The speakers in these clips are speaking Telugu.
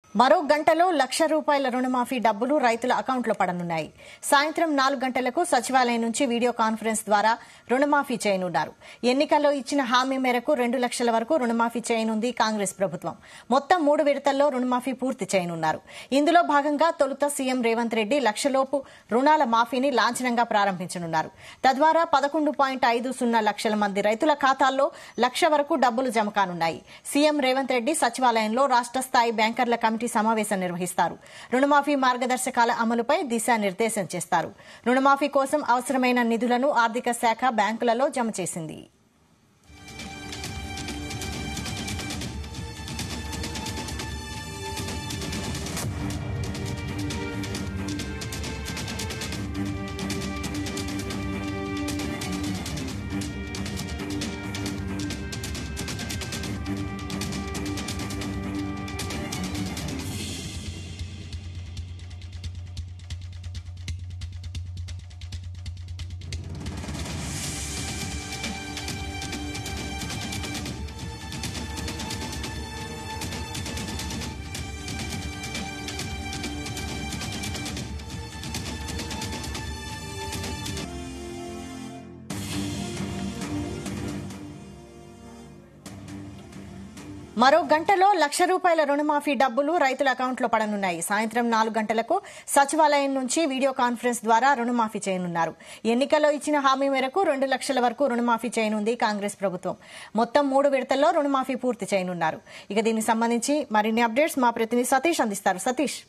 మరో గంటలో లక్ష రూపాయల రుణమాఫీ డబ్బులు రైతుల అకౌంట్లో పడనున్నాయి సాయంత్రం నాలుగు గంటలకు సచివాలయం నుంచి వీడియో కాన్ఫరెన్స్ ద్వారా రుణమాఫీ చేయనున్నారు ఎన్నికల్లో ఇచ్చిన హామీ మేరకు రెండు లక్షల వరకు రుణమాఫీ చేయనుంది కాంగ్రెస్ ప్రభుత్వం మొత్తం మూడు విడతల్లో రుణమాఫీ పూర్తి చేయనున్నారు ఇందులో భాగంగా తొలుత సీఎం రేవంత్ రెడ్డి లక్షలోపు రుణాల మాఫీని లాంఛనంగా ప్రారంభించనున్నారు తద్వారా పదకొండు పాయింట్ ఐదు సున్నా లక్షల మంది రైతుల ఖాతాల్లో లక్ష వరకు డబ్బులు జమ కానున్నాయి సీఎం రేవంత్ రెడ్డి సచివాలయంలో రాష్ట్ర స్థాయి బ్యాంకర్ల కమిటీ సమావేశం నిర్వహిస్తారు రుణమాఫీ మార్గదర్శకాల అమలుపై దిశానిర్దేశం చేస్తారు రుణమాఫీ కోసం అవసరమైన నిధులను ఆర్థిక శాఖ బ్యాంకులలో జమ చేసింది మరో గంటలో లక్ష రూపాయల రుణమాఫీ డబ్బులు రైతుల అకౌంట్లో పడనున్నాయి సాయంత్రం నాలుగు గంటలకు సచివాలయం నుంచి వీడియో కాన్ఫరెన్స్ ద్వారా రుణమాఫీ చేయనున్నారు ఎన్నికల్లో ఇచ్చిన హామీ మేరకు రెండు లక్షల వరకు రుణమాఫీ చేయనుంది కాంగ్రెస్ ప్రభుత్వం మొత్తం మూడు విడతల్లో రుణమాఫీ పూర్తి చేయనున్నారు ఇక దీనికి సంబంధించి మరిన్ని అప్డేట్స్ మా ప్రతినిధి సతీష్ అందిస్తారు సతీష్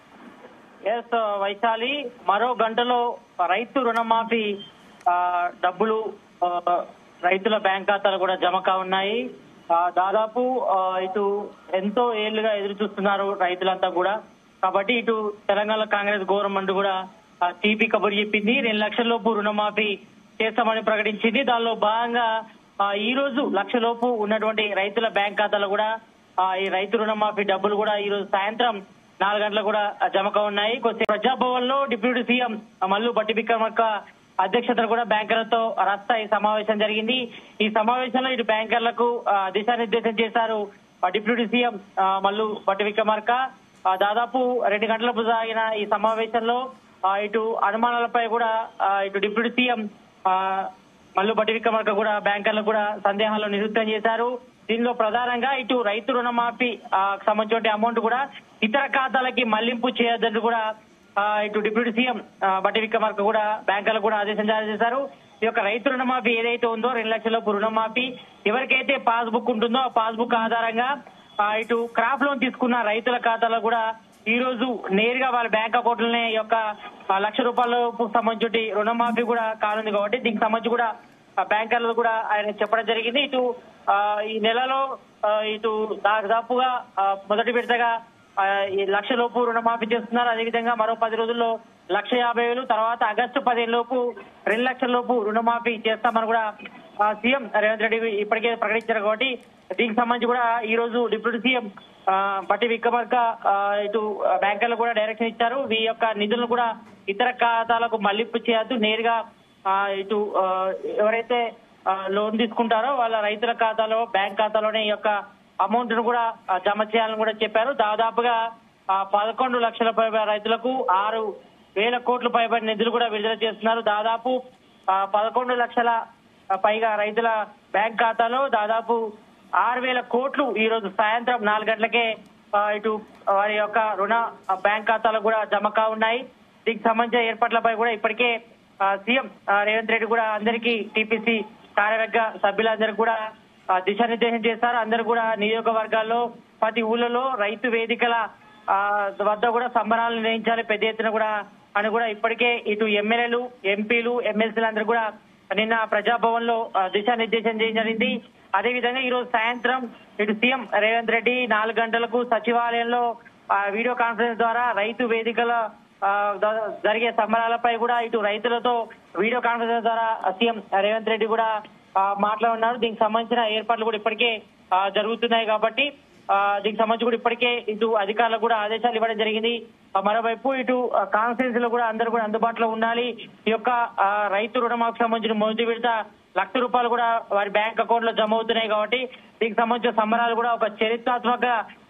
ఎస్ వైశాలి మరో గంటలో రైతు రుణమాఫీ ఆ, డబ్బులు ఆ, రైతుల బ్యాంక్ ఖాతాలు కూడా జమ కావున్నాయి ఆ, దాదాపు ఆ, ఇటు ఎంతో ఏళ్లుగా ఎదురు చూస్తున్నారు రైతులంతా కూడా కాబట్టి ఇటు తెలంగాణ కాంగ్రెస్ గవర్నమెంట్ కూడా ఆ, తీపి కబురు చెప్పింది రెండు లక్షల లోపు రుణమాఫీ చేస్తామని ప్రకటించింది దానిలో భాగంగా ఆ, ఈ రోజు లక్ష లోపు ఉన్నటువంటి రైతుల బ్యాంక్ ఖాతాలో కూడా ఆ, ఈ రైతు రుణమాఫీ డబ్బులు కూడా ఈ రోజు సాయంత్రం నాలుగు గంటలకు కూడా జమక ఉన్నాయి కొద్ది ప్రజాభవన్ లో డిప్యూటీ సీఎం మల్లు బట్టి విక్రమక్క అధ్యక్షతన కూడా బ్యాంకర్లతో రాస్తాయి సమావేశం జరిగింది ఈ సమావేశంలో ఇటు బ్యాంకర్లకు ఆ, దిశానిర్దేశం చేశారు ఆ, డిప్యూటీ సీఎం ఆ, మల్లు బట్టి విక్రమార్క ఆ, దాదాపు రెండు గంటలకు సాగిన ఈ సమావేశంలో ఆ, ఇటు అనుమానాలపై కూడా ఆ, ఇటు డిప్యూటీ సీఎం ఆ, మల్లు బట్టి విక్రమార్క కూడా బ్యాంకర్లకు కూడా సందేహాలు నివృత్తం చేశారు దీనిలో ప్రధానంగా ఇటు రైతు రుణమాఫీ ఆ, సంబంధించిన అమౌంట్ కూడా ఇతర ఖాతాలకి మళ్లింపు చేయొద్దని కూడా ఆ, ఇటు డిప్యూటీ సీఎం ఆ, బట్టి విక్రమార్క కూడా బ్యాంకర్లకు కూడా ఆదేశం జారీ చేశారు ఈ యొక్క రైతు రుణమాఫీ ఏదైతే ఉందో రెండు లక్షల లోపు రుణమాఫీ ఎవరికైతే పాస్బుక్ ఉంటుందో ఆ పాస్బుక్ ఆధారంగా ఆ, ఇటు క్రాప్ లోన్ తీసుకున్న రైతుల ఖాతాలో కూడా ఈ రోజు నేరుగా వాళ్ళ బ్యాంక్ అకౌంట్లనే ఈ యొక్క ఆ, లక్ష రూపాయలకు సంబంధించి రుణమాఫీ కూడా కానుంది కాబట్టి దీనికి సంబంధించి కూడా ఆ, బ్యాంకర్లు కూడా ఆయన చెప్పడం జరిగింది ఇటు ఆ, ఈ నెలలో ఆ, ఇటు దాదాపుగా ఆ, మొదటి విడతగా ఆ, ఈ లక్ష లోపు రుణమాఫీ చేస్తున్నారు అదేవిధంగా మరో పది రోజుల్లో లక్ష యాభై వేలు తర్వాత ఆగస్టు పదిహేను లోపు రెండు లక్షల లోపు రుణమాఫీ చేస్తామని కూడా ఆ, సీఎం రేవంత్ రెడ్డి ఇప్పటికే ప్రకటించారు కాబట్టి దీనికి సంబంధించి కూడా ఈ రోజు డిప్యూటీ సీఎం ఆ, బట్టి విక్రమార్క ఆ, ఇటు బ్యాంకర్లు కూడా డైరెక్షన్ ఇచ్చారు ఈ యొక్క నిధులను కూడా ఇతర ఖాతాలకు మళ్లింపు చేయొద్దు నేరుగా ఆ, ఇటు ఆ, ఎవరైతే ఆ, లోన్ తీసుకుంటారో వాళ్ళ రైతుల ఖాతాలో బ్యాంక్ ఖాతాలోనే ఈ యొక్క అమౌంట్ ను కూడా ఆ, జమ చేయాలని కూడా చెప్పారు దాదాపుగా ఆ, పదకొండు లక్షల పైబడి రైతులకు ఆరు వేల కోట్ల పైబడి నిధులు కూడా విడుదల చేస్తున్నారు దాదాపు ఆ, పదకొండు లక్షల పైగా రైతుల బ్యాంక్ ఖాతాలో దాదాపు ఆరు వేల కోట్లు ఈ రోజు సాయంత్రం నాలుగు గంటలకే ఆ, ఇటు వారి యొక్క రుణ ఆ, బ్యాంక్ ఖాతాలు కూడా జమ కావున్నాయి దీనికి సంబంధించిన ఏర్పాట్లపై కూడా ఇప్పటికే ఆ, సీఎం ఆ, రేవంత్ రెడ్డి కూడా అందరికీ టీపీసీ కార్యవర్గ సభ్యులందరికీ కూడా ఆ, దిశానిర్దేశం చేశారు అందరూ కూడా నియోజకవర్గాల్లో ప్రతి ఊళ్ళలో రైతు వేదికల ఆ, వద్ద కూడా సంబరాలు నిర్వహించాలి పెద్ద ఎత్తున కూడా అని కూడా ఇప్పటికే ఇటు ఎమ్మెల్యేలు ఎంపీలు ఎమ్మెల్సీలు అందరూ కూడా నిన్న ప్రజాభవన్ లో ఆ, దిశానిర్దేశం చేయడం జరిగింది అదేవిధంగా ఈ రోజు సాయంత్రం ఇటు సీఎం రేవంత్ రెడ్డి నాలుగు గంటలకు సచివాలయంలో ఆ, వీడియో కాన్ఫరెన్స్ ద్వారా రైతు వేదికల ఆ, ద- జరిగే సంబరాలపై కూడా ఇటు రైతులతో వీడియో కాన్ఫరెన్స్ ద్వారా సీఎం రేవంత్ రెడ్డి కూడా ఆ, మాట్లాడున్నారు దీనికి సంబంధించిన ఏర్పాట్లు కూడా ఇప్పటికే ఆ, జరుగుతున్నాయి కాబట్టి ఆ, దీనికి సంబంధించి కూడా ఇప్పటికే ఇటు అధికారులకు కూడా ఆదేశాలు ఇవ్వడం జరిగింది ఆ, మరోవైపు ఇటు కాన్ఫరెన్స్ లో కూడా అందరూ కూడా అందుబాటులో ఉండాలి ఈ యొక్క ఆ, రైతు రుణమాఫీ సంబంధించిన మొదటి విడత లక్ష రూపాయలు కూడా వారి బ్యాంక్ అకౌంట్ లో జమ అవుతున్నాయి కాబట్టి దీనికి సంబంధించిన సంబరాలు కూడా ఒక చరిత్రాత్మక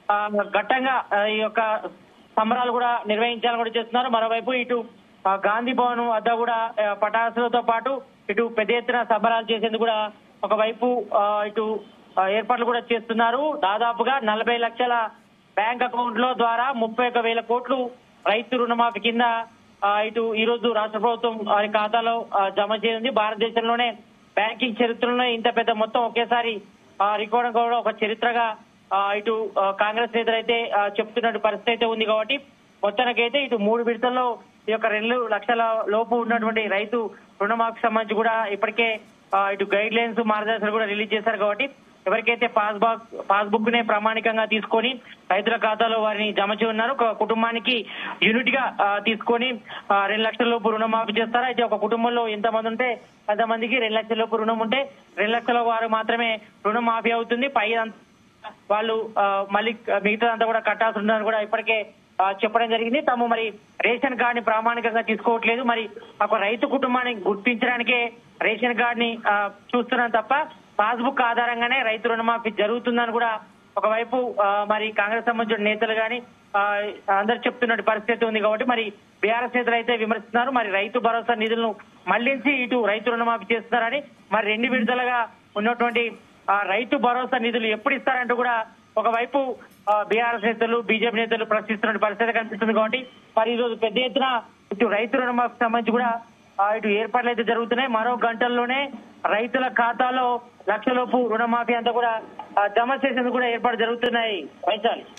ఆ, ఘట్టంగా ఆ, ఈ యొక్క సంబరాలు కూడా నిర్వహించాలని కూడా చేస్తున్నారు మరోవైపు ఇటు ఆ, గాంధీ భవన్ వద్ద కూడా ఆ, పటాసులతో పాటు ఇటు పెద్ద ఎత్తున సంబరాలు చేసేందుకు కూడా ఒకవైపు ఆ, ఇటు ఆ, ఏర్పాట్లు కూడా చేస్తున్నారు దాదాపుగా నలభై లక్షల బ్యాంక్ అకౌంట్ లో ద్వారా ముప్పై ఒక వేల కోట్లు రైతు రుణమాఫీ కింద ఆ, ఇటు ఈ రోజు రాష్ట్ర ప్రభుత్వం వారి ఖాతాలో ఆ, జమ చేయనుంది భారతదేశంలోనే బ్యాంకింగ్ చరిత్రలోనే ఇంత పెద్ద మొత్తం ఒకేసారి ఆ, రికార్డ్ కూడా ఒక చరిత్రగా ఆ, ఇటు ఆ, కాంగ్రెస్ నేతలు అయితే ఆ, చెప్తున్న పరిస్థితి అయితే ఉంది కాబట్టి మొత్తానికైతే ఇటు మూడు విడతల్లో ఈ యొక్క రెండు లక్షల లోపు ఉన్నటువంటి రైతు రుణమాఫీ సంబంధించి కూడా ఇప్పటికే ఆ, ఇటు గైడ్ లైన్స్ మార్గదర్శకాలు కూడా రిలీజ్ చేశారు కాబట్టి ఎవరికైతే పాస్ బాక్ పాస్బుక్ నే ప్రామాణికంగా తీసుకొని రైతుల ఖాతాలో వారిని జమ చేయనున్నారు ఒక కుటుంబానికి యూనిట్ గా ఆ, తీసుకొని ఆ, రెండు లక్షల లోపు రుణమాఫీ చేస్తారు అయితే ఒక కుటుంబంలో ఎంత మంది ఉంటే అంతమందికి రెండు లక్షల లోపు రుణం ఉంటే రెండు లక్షల వారు మాత్రమే రుణమాఫీ అవుతుంది పై అంత వాళ్ళు ఆ, మళ్ళీ మిగతాదంతా కూడా కట్టాల్సి ఉందని కూడా ఇప్పటికే ఆ, చెప్పడం జరిగింది తాము మరి రేషన్ కార్డ్ ని ప్రామాణికంగా తీసుకోవట్లేదు మరి ఒక రైతు కుటుంబాన్ని గుర్తించడానికే రేషన్ కార్డ్ ని ఆ, చూస్తున్నాం తప్ప పాస్బుక్ ఆధారంగానే రైతు రుణమాఫీ జరుగుతుందని కూడా ఒకవైపు ఆ, మరి కాంగ్రెస్ సంబంధించిన నేతలు గాని ఆ, అందరు చెప్తున్న పరిస్థితి ఉంది కాబట్టి మరి బీఆర్ఎస్ నేతలు అయితే విమర్శిస్తున్నారు మరి రైతు భరోసా నిధులను మళ్లించి ఇటు రైతు రుణమాఫీ చేస్తున్నారని మరి రెండు విడుదలగా ఉన్నటువంటి ఆ రైతు భరోసా నిధులు ఎప్పుడు ఇస్తారంటూ కూడా ఒకవైపు బీఆర్ఎస్ నేతలు బీజేపీ నేతలు ప్రశ్నిస్తున్న పరిస్థితి కనిపిస్తుంది కాబట్టి మరి ఈ రోజు పెద్ద ఎత్తున ఇటు రైతు రుణమాఫీ సంబంధించి కూడా ఆ, ఇటు ఏర్పాట్లు అయితే జరుగుతున్నాయి మరో గంటల్లోనే రైతుల ఖాతాలో లక్షలోపు రుణమాఫీ అంతా కూడా ఆ, జమ చేసేందుకు కూడా ఏర్పాటు జరుగుతున్నాయి వైశాలి